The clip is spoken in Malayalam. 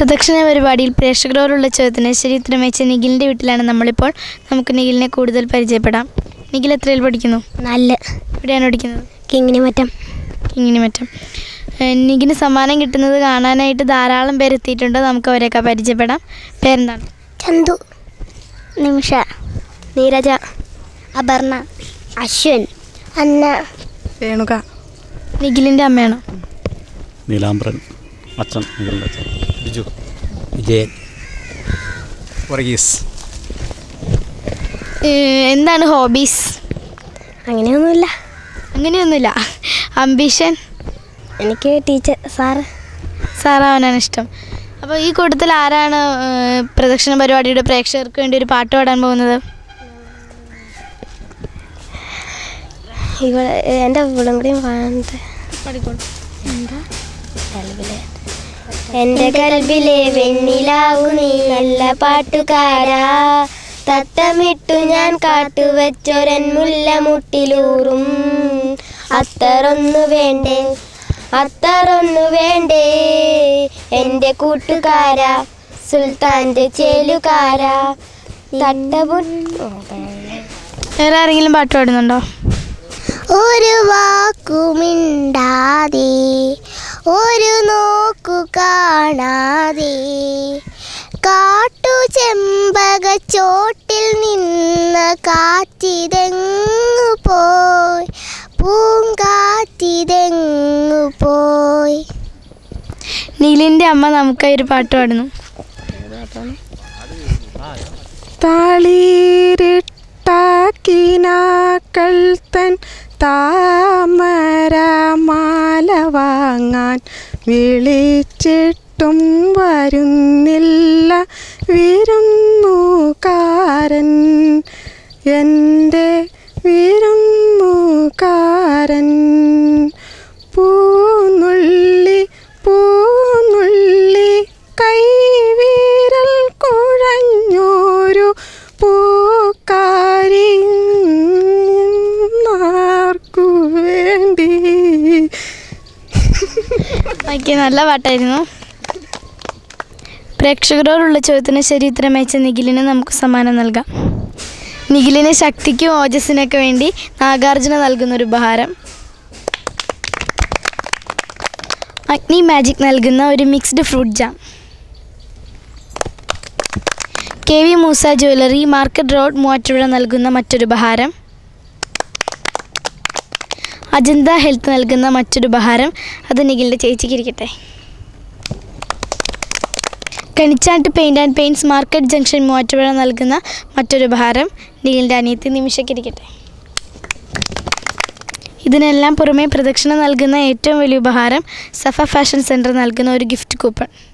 പ്രദക്ഷിണ പരിപാടിയിൽ പ്രേക്ഷകരോടുള്ള ചോദ്യത്തിന് ശരി ഉത്തരം വെച്ച നിഖിലിൻ്റെ വീട്ടിലാണ് നമ്മളിപ്പോൾ നമുക്ക് നിഖിലിനെ കൂടുതൽ പരിചയപ്പെടാം നിഖിൽ എത്രയിൽ പഠിക്കുന്നു നല്ല എവിടെയാണ് പഠിക്കുന്നത് കിങ്ങിണി മറ്റം കിങ്ങിണി മറ്റം ഏഹ് നിഖിന് സമ്മാനം കിട്ടുന്നത് കാണാനായിട്ട് ധാരാളം പേര് എത്തിയിട്ടുണ്ട് നമുക്ക് അവരെയൊക്കെ പരിചയപ്പെടാം പേരെന്താണ് ചന്തു നിമിഷ നീരജ അപർണ അശ്വൻ അന്ന രേണുക നിഖിലിൻ്റെ അമ്മയാണോ നീലാംബരൻ അച്ഛൻ നിങ്ങളുടെ അച്ഛൻ ബിജു വിജയൻ വർഗീസ് ഏഹ് എന്താണ് ഹോബീസ് അങ്ങനെയൊന്നുമില്ല അങ്ങനെയൊന്നുമില്ല അംബിഷൻ എനിക്ക് ടീച്ചർ സാറ് സാറാവാനാണ് ഇഷ്ടം അപ്പോൾ ഈ കൂട്ടത്തിൽ ആരാണ് ഏഹ്, പ്രദക്ഷിണ പരിപാടിയുടെ പ്രേക്ഷകർക്ക് വേണ്ടി ഒരു പാട്ട് പാടാൻ പോകുന്നത് ഇവിടെ എൻ്റെ ഇവിടം കൂടിയും പാടുന്നത് പാടിക്കോളൂ എന്റെ കൽബിലെ വെണ്ണിലാവു നീ നല്ല പാട്ടുകാരാ തത്തമിട്ടു ഞാൻ കാട്ടുവച്ചൊരൻ മുല്ലമുട്ടിലൂറും അത്തറൊന്നു വേണ്ടേ അത്തറൊന്നു വേണ്ടേ എന്റെ കൂട്ടുകാരാ സുൽത്താന്റെ ചേലുകാരാ തട്ടപു വേറെ ആരെങ്കിലും പാട്ട് പാടുന്നുണ്ടോ ഒരു വാക്കുമിണ്ടാതെ ഒരു നോക്കു കാണാതെ കാട്ടു ചെമ്പക ചോട്ടിൽ നിന്ന് കാറ്റിതെങ്ങു പോയി പൂങ്കാറ്റിതെങ്ങു പോയി നീലിൻ്റെ അമ്മ നമുക്കായി ഒരു പാട്ട് പാടുന്നു താളീരിട്ടാക്കിനാക്കൾ തൻ താമരമാല വാങ്ങാൻ വിളിച്ചിട്ടും വരുന്നില്ല വിരുന്നുകാരൻ എൻ്റെ വിരുന്നുകാരൻ പൂനുള്ളി പൂനുള്ളി കൈവീരൽ കുഴഞ്ഞോരു പൂക്കാരി ആർക്കു വേണ്ടി ഓക്കെ നല്ല പാട്ടായിരുന്നു പ്രേക്ഷകരോടുള്ള ചോദ്യത്തിന് ശരി ഉത്തരം അയച്ച നിഖിലിന് നമുക്ക് സമ്മാനം നൽകാം നിഖിലിന് ശക്തിക്കും ഓജസ്സിനൊക്കെ വേണ്ടി നാഗാർജുന നൽകുന്ന ഒരു ഉപഹാരം അഗ്നി മാജിക് നൽകുന്ന ഒരു mixed fruit jam K V Moosa jewellery market road Muvattupuzha നൽകുന്ന മറ്റൊരു ഉപഹാരം അജന്ത ഹെൽത്ത് നൽകുന്ന മറ്റൊരു ഉപഹാരം അത് നിഖിലിൻ്റെ ചേച്ചിക്ക് ഇരിക്കട്ടെ Kanichattu paint and paints market junction Muvattupuzha നൽകുന്ന മറ്റൊരു ഉപഹാരം നിഖിലിൻ്റെ അനിയത്തി നിമിഷയ്ക്ക് ഇരിക്കട്ടെ ഇതിനെല്ലാം പുറമെ പ്രദക്ഷിണ നൽകുന്ന ഏറ്റവും വലിയ ഉപഹാരം സഫ ഫാഷൻ സെൻറ്റർ നൽകുന്ന ഒരു ഗിഫ്റ്റ് കൂപ്പൺ